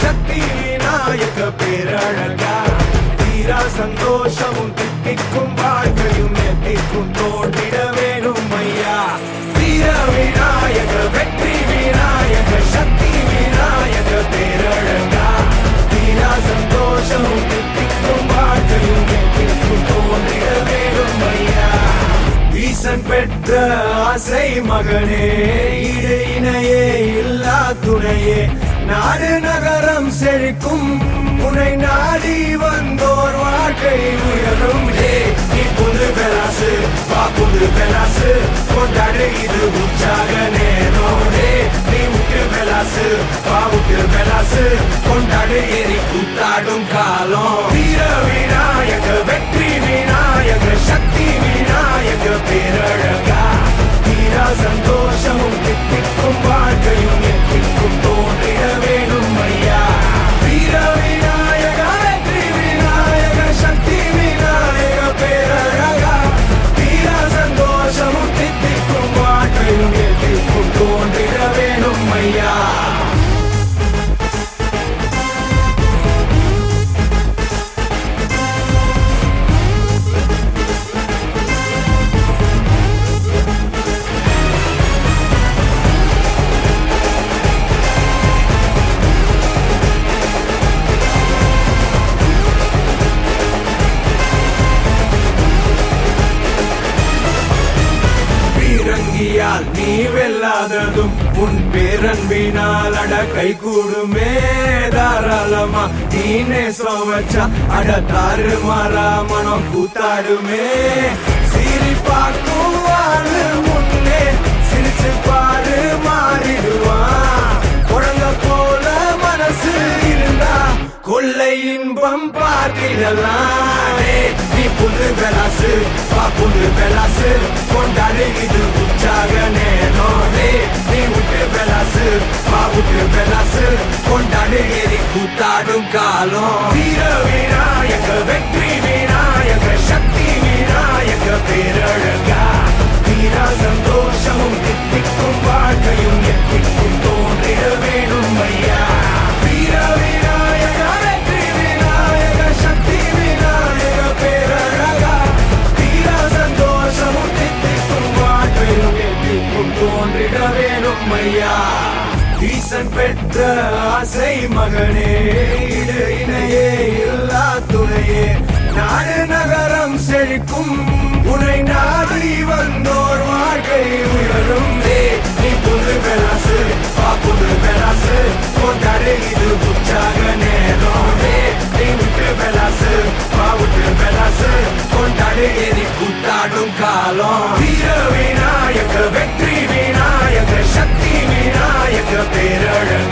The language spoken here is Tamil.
சக்தி விநாயக பேரழகா தீரா சந்தோஷமும் தித்திக்கும் வாழ்க்கையும் எத்திக்கும் தோன்றிட வேணும் ஐயா வீர விநாயக வெற்றி விநாயக சக்தி விநாயக பேரழகா தீரா சந்தோஷமும் தித்திக்கும் வாழ்க்கையும் எத்திக்கும் தோன்றிட வேணும் ஐயா ஈசன் பெற்ற ஆசை மகனே ஈடு இணையே இல்லா துணையே நாடு நகரம் செழிக்கும் உனை நாடி வந்தோர் வாழ்க்கை உயரும் ஹே நீ புது பெலாசு வா புது பெலாசு கொண்டாடு இது உற்சாக நேரம் ஹே நீ விட்டு பெலாசு வா விட்டு பெலாசு கொண்டாடு எரி கூத்தாடும் காலம் வீர விநாயக வெற்றி விநாயக சக்தி விநாயக பேரழகா தீரா சந்தோஷமும் தித்திக்கும் வாழ்க்கையும் எத்திக்கும் தோன்றிட வேணும் ஐயா வீர விநாயக வெற்றி விநாயக சக்தி விநாயக பேரழகா தீரா சந்தோஷமும் தித்திக்கும் வாழ்க்கையும் எத்திக்கும் தோன்றிட வேணும் ஐயா பீரங்கியால் நீ வெல்லாததும் உன் பேரன்பினால் அட கை கூடுமே தாராளமா நீனே சோவச்சா அட தாறு மாறா மனம் கூத்தாடுமே சீரி பார்க்கும் வாழு முன்னே சிரிச்சு பாரு மாறிடுவான் குழந்தை போல மனசு இருந்தா கொள்ளை இன்பம் பார்த்திடலாம் டேய், நீ புது பெலாசு வா புது பெலாசு கொண்டாடு இது உற்சாக நேரம் டேய், நீ விட்டு பெலாசு வா விட்டு பெலாசு கொண்டாடு எரி கூத்தாடும் காலம் வீர விநாயக வெற்றி விநாயக சக்தி விநாயக பேரழகா வீரா சந்தோஷமும் தித்திக்கும் வாழ்க்கையும் எத்திக்கும் தோன்றிட வேணும் ஐயா வீர விநாயக வெற்றி விநாயக சக்தி விநாயக பேரழகா வீரா சந்தோஷமும் தித்திக்கும் வாழ்க்கையும் எத்திக்கும் தோன்றிட வேணும் ஐயா ஈசன் பெற்ற ஆசை மகனே இடு இணையே இல்லா துணையே நாடு நகரம் செழிக்கும் உனை நாடி வந்தோர் வாழ்க்கை உயரும் டே நீ புது பெலாசு வா புது பெலாசு கொண்டாடு இது உற்சாக நேரம் டே நீ விட்டு பெலாசு வா விட்டு பெலாசு கொண்டாடு எரி கூத்தாடும் காலம் வீர விநாயக வெற்றி விநாயக சக்தி விநாயக பேரழக